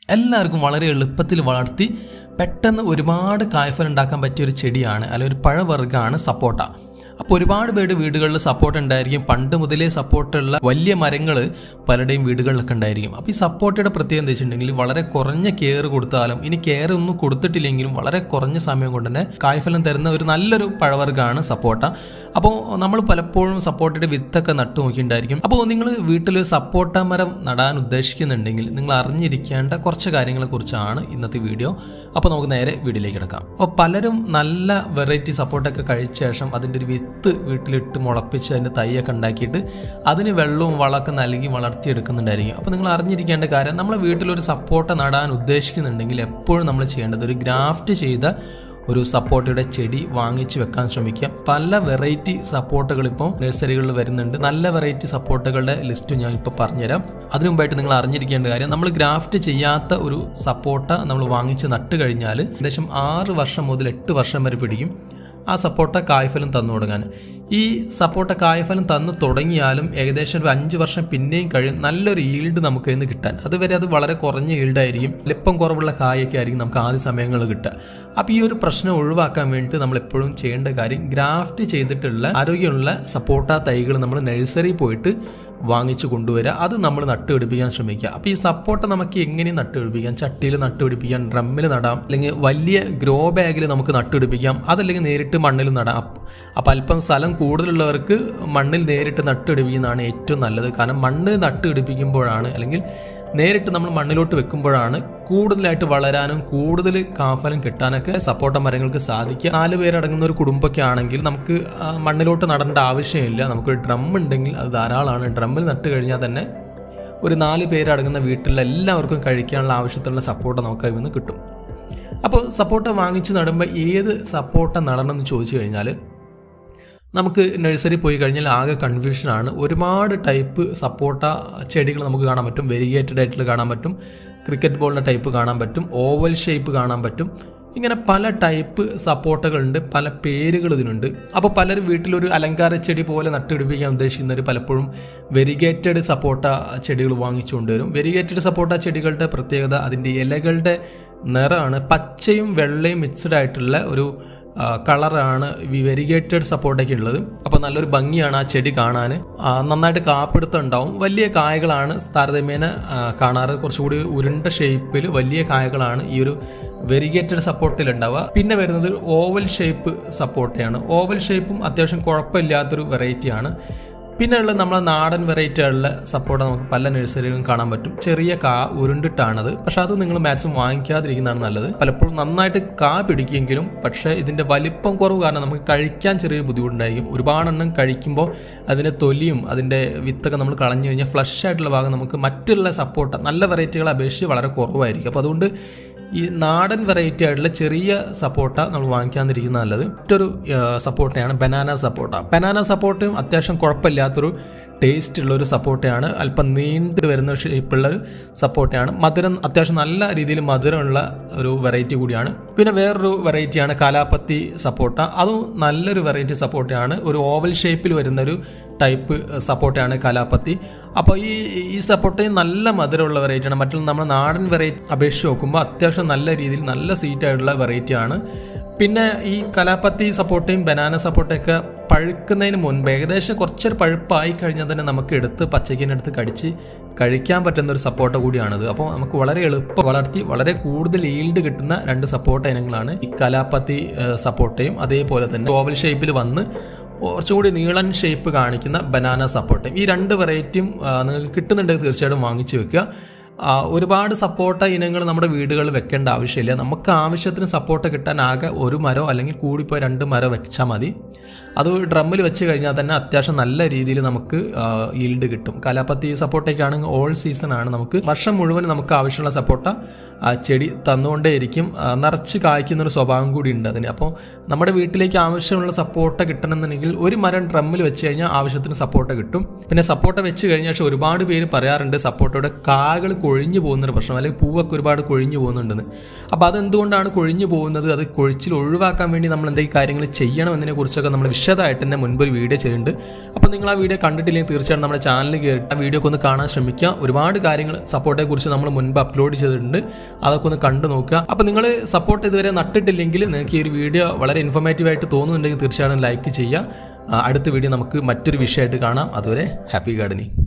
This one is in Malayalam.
എല്ലാവർക്കും വളരെ എളുപ്പത്തിൽ വളർത്തി പെട്ടെന്ന് ഒരുപാട് കായ്ഫലം ഉണ്ടാക്കാൻ പറ്റിയ ഒരു ചെടിയാണ് അല്ലെങ്കിൽ ഒരു പഴവർഗ്ഗമാണ് സപ്പോട്ട അപ്പോൾ ഒരുപാട് പേരുടെ വീടുകളിൽ സപ്പോർട്ട് ഉണ്ടായിരിക്കും പണ്ട് മുതലേ സപ്പോർട്ടുള്ള വലിയ മരങ്ങൾ പലരുടെയും വീടുകളിലൊക്കെ ഉണ്ടായിരിക്കും അപ്പോൾ ഈ സപ്പോർട്ടയുടെ പ്രത്യേകത എന്താ വെച്ചിട്ടുണ്ടെങ്കിൽ വളരെ കുറഞ്ഞ കെയർ കൊടുത്താലും ഇനി കെയർ ഒന്നും കൊടുത്തിട്ടില്ലെങ്കിലും വളരെ കുറഞ്ഞ സമയം കൊണ്ട് തന്നെ കായ്ഫലം തരുന്ന ഒരു നല്ലൊരു പഴവർഗ്ഗമാണ് സപ്പോട്ട അപ്പോൾ നമ്മൾ പലപ്പോഴും സപ്പോർട്ടയുടെ വിത്തൊക്കെ നട്ടു നോക്കിയിട്ടുണ്ടായിരിക്കും അപ്പോൾ നിങ്ങൾ വീട്ടിൽ സപ്പോട്ട മരം നടാൻ ഉദ്ദേശിക്കുന്നുണ്ടെങ്കിൽ നിങ്ങൾ അറിഞ്ഞിരിക്കേണ്ട കുറച്ച് കാര്യങ്ങളെ കുറിച്ചാണ് ഇന്നത്തെ വീഡിയോ അപ്പോൾ നമുക്ക് നേരെ വീഡിയോയിലേക്ക് കിടക്കാം അപ്പോൾ പലരും നല്ല വെറൈറ്റി സപ്പോർട്ടൊക്കെ കഴിച്ച ശേഷം അതിൻ്റെ ഒരു വിത്ത് വീട്ടിലിട്ട് മുളപ്പിച്ച് അതിൻ്റെ തൈയൊക്കെ ഉണ്ടാക്കിയിട്ട് അതിന് വെള്ളവും വളമൊക്കെ നൽകി വളർത്തിയെടുക്കുന്നുണ്ടായിരിക്കും അപ്പോൾ നിങ്ങൾ അറിഞ്ഞിരിക്കേണ്ട കാര്യം നമ്മളെ വീട്ടിലൊരു സപ്പോർട്ട നടാൻ ഉദ്ദേശിക്കുന്നുണ്ടെങ്കിൽ എപ്പോഴും നമ്മൾ ചെയ്യേണ്ടത് ഒരു ഗ്രാഫ്റ്റ് ചെയ്ത ഒരു സപ്പോർട്ടയുടെ ചെടി വാങ്ങിച്ചു വെക്കാൻ ശ്രമിക്കുക പല വെറൈറ്റി സപ്പോർട്ടുകൾ ഇപ്പോൾ നഴ്സറികളിൽ വരുന്നുണ്ട് നല്ല വെറൈറ്റി സപ്പോർട്ടുകളുടെ ലിസ്റ്റ് ഞാൻ ഇപ്പോൾ പറഞ്ഞുതരാം അതിനു മുമ്പായിട്ട് നിങ്ങൾ അറിഞ്ഞിരിക്കേണ്ട കാര്യം നമ്മൾ ഗ്രാഫ്റ്റ് ചെയ്യാത്ത ഒരു സപ്പോർട്ട നമ്മൾ വാങ്ങിച്ച് നട്ട് കഴിഞ്ഞാൽ ഏകദേശം ആറ് വർഷം മുതൽ എട്ട് വർഷം വരെ പിടിക്കും ആ സപ്പോർട്ട കായ്ഫലം തന്നു തുടങ്ങാൻ ഈ സപ്പോർട്ട കായ്ഫലം തന്നു തുടങ്ങിയാലും ഏകദേശം ഒരു അഞ്ച് വർഷം പിന്നെയും കഴിയും നല്ലൊരു ഈൽഡ് നമുക്ക് ഇന്ന് കിട്ടാൻ അതുവരെ അത് വളരെ കുറഞ്ഞ ഈൽഡായിരിക്കും വലിപ്പം കുറവുള്ള കായൊക്കെ ആയിരിക്കും നമുക്ക് ആദ്യ സമയങ്ങളിൽ കിട്ടുക അപ്പോൾ ഈ ഒരു പ്രശ്നം ഒഴിവാക്കാൻ വേണ്ടിയിട്ട് നമ്മൾ എപ്പോഴും ചെയ്യേണ്ട കാര്യം ഗ്രാഫ്റ്റ് ചെയ്തിട്ടുള്ള ആരോഗ്യമുള്ള സപ്പോർട്ട തൈകൾ നമ്മൾ നഴ്സറി പോയിട്ട് വാങ്ങിച്ചു കൊണ്ടുവരിക അത് നമ്മൾ നട്ടുപിടിപ്പിക്കാൻ ശ്രമിക്കുക അപ്പോൾ ഈ സപ്പോർട്ട് നമുക്ക് എങ്ങനെ നട്ടുപിടിപ്പിക്കാം ചട്ടിയിൽ നട്ടുപിടിപ്പിക്കാം ഡ്രമ്മിൽ നടാം അല്ലെങ്കിൽ വലിയ ഗ്രോ ബാഗിൽ നമുക്ക് നട്ടുപിടിപ്പിക്കാം അതല്ലെങ്കിൽ നേരിട്ട് മണ്ണിൽ നടാം അപ്പോൾ അല്പം സ്ഥലം കൂടുതലുള്ളവർക്ക് മണ്ണിൽ നേരിട്ട് നട്ടുപിടിപ്പിക്കുന്നതാണ് ഏറ്റവും നല്ലത് കാരണം മണ്ണിൽ നട്ടുപിടിപ്പിക്കുമ്പോഴാണ് അല്ലെങ്കിൽ നേരിട്ട് നമ്മൾ മണ്ണിലോട്ട് വെക്കുമ്പോഴാണ് കൂടുതലായിട്ട് വളരാനും കൂടുതൽ കാഫലം കിട്ടാനൊക്കെ സപ്പോർട്ട മരങ്ങൾക്ക് സാധിക്കുക നാല് പേരടങ്ങുന്ന ഒരു കുടുംബമൊക്കെ ആണെങ്കിൽ നമുക്ക് ആ, മണ്ണിലോട്ട് നടേണ്ട ആവശ്യമില്ല നമുക്ക് ഡ്രം ഉണ്ടെങ്കിൽ അത് ധാരാളമാണ് ഡ്രമ്മിൽ നട്ട് കഴിഞ്ഞാൽ തന്നെ ഒരു നാല് പേരടങ്ങുന്ന വീട്ടിലെ എല്ലാവർക്കും കഴിക്കാനുള്ള ആവശ്യത്തിലുള്ള സപ്പോർട്ട് നമുക്ക് അതിൽ നിന്ന് കിട്ടും അപ്പോൾ സപ്പോർട്ട വാങ്ങിച്ച് നടുമ്പോൾ ഏത് സപ്പോർട്ട നടണം എന്ന് ചോദിച്ചു കഴിഞ്ഞാൽ നമുക്ക് നഴ്സറി പോയി കഴിഞ്ഞാൽ ആകെ കൺഫ്യൂഷനാണ് ഒരുപാട് ടൈപ്പ് സപ്പോർട്ട ചെടികൾ നമുക്ക് കാണാൻ പറ്റും വെരിഗേറ്റഡ് ആയിട്ടുള്ള കാണാൻ പറ്റും ക്രിക്കറ്റ് ബോളിൻ്റെ ടൈപ്പ് കാണാൻ പറ്റും ഓവൽ ഷേപ്പ് കാണാൻ പറ്റും ഇങ്ങനെ പല ടൈപ്പ് സപ്പോർട്ടുകളുണ്ട് പല പേരുകൾ ഇതിനുണ്ട് അപ്പോൾ പലരും വീട്ടിലൊരു അലങ്കാര ചെടി പോലെ നട്ടുപിടിപ്പിക്കാൻ ഉദ്ദേശിക്കുന്നവർ പലപ്പോഴും വെരിഗേറ്റഡ് സപ്പോർട്ട ചെടികൾ വാങ്ങിച്ചു കൊണ്ടുവരും വെരിഗേറ്റഡ് സപ്പോർട്ട ചെടികളുടെ പ്രത്യേകത അതിൻ്റെ ഇലകളുടെ നിറമാണ് പച്ചയും വെള്ളയും മിക്സ്ഡ് ആയിട്ടുള്ള ഒരു ആ, കളറാണ് ഈ വെരിഗേറ്റഡ് സപ്പോർട്ടൊക്കെ ഉള്ളത് അപ്പോൾ നല്ലൊരു ഭംഗിയാണ് ആ ചെടി കാണാൻ ആ, നന്നായിട്ട് കാപ്പിടുത്തം ഉണ്ടാവും വലിയ കായകളാണ് താരതമ്യേന ആ, കാണാറ് കുറച്ചുകൂടി ഉരുണ്ട ഷേപ്പിൽ വലിയ കായകളാണ് ഈ ഒരു വെരിഗേറ്റഡ് സപ്പോർട്ടിൽ ഉണ്ടാവുക പിന്നെ വരുന്നത് ഓവൽ ഷേപ്പ് സപ്പോർട്ടയാണ് ഓവൽ ഷേപ്പും അത്യാവശ്യം കുഴപ്പമില്ലാത്തൊരു വെറൈറ്റിയാണ് പിന്നെ ഉള്ള നമ്മളെ നാടൻ വെറൈറ്റിയുള്ള സപ്പോർട്ട് നമുക്ക് പല നഴ്സറികളും കാണാൻ പറ്റും ചെറിയ കാ ഉരുണ്ടിട്ടാണത് പക്ഷെ അത് നിങ്ങൾ മാക്സിമം വാങ്ങിക്കാതിരിക്കുന്നതാണ് നല്ലത് പലപ്പോഴും നന്നായിട്ട് കാ പിടിക്കുമെങ്കിലും പക്ഷേ ഇതിന്റെ വലിപ്പം കുറവ് കാരണം നമുക്ക് കഴിക്കാൻ ചെറിയൊരു ബുദ്ധിമുട്ടുണ്ടായിരിക്കും ഒരുപാടെണ്ണം കഴിക്കുമ്പോൾ അതിന്റെ തൊലിയും അതിന്റെ വിത്തൊക്കെ നമ്മൾ കളഞ്ഞു കഴിഞ്ഞാൽ ഫ്ലഷ് ആയിട്ടുള്ള ഭാഗം നമുക്ക് മറ്റുള്ള സപ്പോർട്ട് നല്ല വെറൈറ്റികളെ അപേക്ഷിച്ച് വളരെ കുറവായിരിക്കും അപ്പോൾ അതുകൊണ്ട് ഈ നാടൻ വെറൈറ്റി ആയിട്ടുള്ള ചെറിയ സപ്പോർട്ട നമ്മൾ വാങ്ങിക്കാതിരിക്കുന്ന നല്ലത് മറ്റൊരു സപ്പോർട്ടയാണ് ബനാന സപ്പോർട്ട ബനാന സപ്പോർട്ടും അത്യാവശ്യം കുഴപ്പമില്ലാത്തൊരു ടേസ്റ്റ് ഉള്ള ഒരു സപ്പോർട്ടയാണ് അല്പം നീണ്ടു വരുന്ന ഷേപ്പുള്ള ഒരു സപ്പോർട്ടയാണ് മധുരം അത്യാവശ്യം നല്ല രീതിയിൽ മധുരമുള്ള ഒരു വെറൈറ്റി കൂടിയാണ് പിന്നെ വേറൊരു വെറൈറ്റിയാണ് കാലാപ്പത്തി സപ്പോർട്ട അതും നല്ലൊരു വെറൈറ്റി സപ്പോർട്ടയാണ് ഒരു ഓവൽ ഷേപ്പിൽ വരുന്ന ഒരു ടൈപ്പ് സപ്പോർട്ടാണ് കലാപ്പത്തി അപ്പോൾ ഈ ഈ സപ്പോർട്ടയും നല്ല മധുരമുള്ള വെറൈറ്റിയാണ് മറ്റുള്ള നമ്മൾ നാടൻ വെറൈറ്റി അപേക്ഷിച്ച് നോക്കുമ്പോൾ അത്യാവശ്യം നല്ല രീതിയിൽ നല്ല സ്വീറ്റ് ആയിട്ടുള്ള വെറൈറ്റിയാണ് പിന്നെ ഈ കലാപ്പത്തി സപ്പോർട്ടയും ബനാന സപ്പോർട്ടൊക്കെ പഴുക്കുന്നതിന് മുൻപ് ഏകദേശം കുറച്ചൊരു പഴുപ്പായി കഴിഞ്ഞാൽ തന്നെ നമുക്ക് എടുത്ത് പച്ചക്കിനെടുത്ത് കടിച്ച് കഴിക്കാൻ പറ്റുന്ന ഒരു സപ്പോർട്ട കൂടിയാണിത് അപ്പോൾ നമുക്ക് വളരെ എളുപ്പം വളർത്തി വളരെ കൂടുതൽ ഈൽഡ് കിട്ടുന്ന രണ്ട് സപ്പോർട്ട ഇനങ്ങളാണ് ഈ കലാപ്പത്തി സപ്പോർട്ടയും അതേപോലെ തന്നെ ഓവൽ ഷേപ്പിൽ വന്ന് കുറച്ചുകൂടി നീളൻ ഷേപ്പ് കാണിക്കുന്ന ബനാന സപ്പോർട്ടയും ഈ രണ്ട് വെറൈറ്റിയും നിങ്ങൾക്ക് കിട്ടുന്നുണ്ടെങ്കിൽ തീർച്ചയായിട്ടും വാങ്ങിച്ചു വെക്കുക ആ, ഒരുപാട് സപ്പോർട്ട ഇനങ്ങൾ നമ്മുടെ വീടുകളിൽ വെക്കേണ്ട ആവശ്യമില്ല നമുക്ക് ആവശ്യത്തിന് സപ്പോർട്ട് കിട്ടാൻ ആകെ ഒരു മരോ അല്ലെങ്കിൽ കൂടിപ്പോയി രണ്ട് മരോ വെച്ചാൽ മതി അത് ഡ്രമ്മിൽ വെച്ച് കഴിഞ്ഞാൽ തന്നെ അത്യാവശ്യം നല്ല രീതിയിൽ നമുക്ക് ഈൽഡ് കിട്ടും കലാപ്പത്തി സപ്പോർട്ടൊക്കെ ആണെങ്കിൽ ഓൾ സീസൺ ആണ് നമുക്ക് വർഷം മുഴുവൻ നമുക്ക് ആവശ്യമുള്ള സപ്പോർട്ട ആ ചെടി തന്നുകൊണ്ടേയിരിക്കും ആ, നിറച്ച് കായ്ക്കുന്ന ഒരു സ്വഭാവം കൂടി ഉണ്ട് അതിന് അപ്പോൾ നമ്മുടെ വീട്ടിലേക്ക് ആവശ്യമുള്ള സപ്പോർട്ട കിട്ടണമെന്നുണ്ടെങ്കിൽ ഒരു മരം ഡ്രമ്മിൽ വെച്ച് കഴിഞ്ഞാൽ ആവശ്യത്തിന് സപ്പോർട്ട കിട്ടും പിന്നെ സപ്പോർട്ട വെച്ച് കഴിഞ്ഞാൽ പക്ഷേ ഒരുപാട് പേര് പറയാറുണ്ട് സപ്പോർട്ടയുടെ കാകൾ കൊഴിഞ്ഞു പോകുന്നൊരു പ്രശ്നം അല്ലെങ്കിൽ പൂവൊക്കെ ഒരുപാട് കൊഴിഞ്ഞു പോകുന്നുണ്ടെന്ന് അപ്പോൾ അതെന്തുകൊണ്ടാണ് കൊഴിഞ്ഞു പോകുന്നത് അത് കൊഴിച്ചിൽ ഒഴിവാക്കാൻ വേണ്ടി നമ്മൾ എന്തെങ്കിലും കാര്യങ്ങൾ ചെയ്യണം എന്നതിനെ കുറിച്ചൊക്കെ നമ്മൾ വിശദമായിട്ട് തന്നെ മുൻപ് ഒരു വീഡിയോ ചെയ്തിട്ടുണ്ട് അപ്പോൾ നിങ്ങൾ ആ വീഡിയോ കണ്ടിട്ടില്ലെങ്കിൽ തീർച്ചയായിട്ടും നമ്മുടെ ചാനലിൽ കയറിയിട്ട് ആ വീഡിയോ ഒക്കെ ഒന്ന് കാണാൻ ശ്രമിക്കുക ഒരുപാട് കാര്യങ്ങൾ സപ്പോർട്ടെ കുറിച്ച് നമ്മൾ മുൻപ് അപ്ലോഡ് ചെയ്തിട്ടുണ്ട് അതൊക്കെ ഒന്ന് കണ്ടു നോക്കുക അപ്പോൾ നിങ്ങൾ സപ്പോർട്ട് ഇതുവരെ നട്ടിട്ടില്ലെങ്കിൽ നിങ്ങൾക്ക് ഈ ഒരു വീഡിയോ വളരെ ഇൻഫോർമേറ്റീവ് ആയിട്ട് തോന്നുന്നുണ്ടെങ്കിൽ തീർച്ചയായിട്ടും ലൈക്ക് ചെയ്യുക ആ, അടുത്ത വീഡിയോ നമുക്ക് മറ്റൊരു വിഷയമായിട്ട് കാണാം അതുവരെ ഹാപ്പി ഗാർഡനിങ്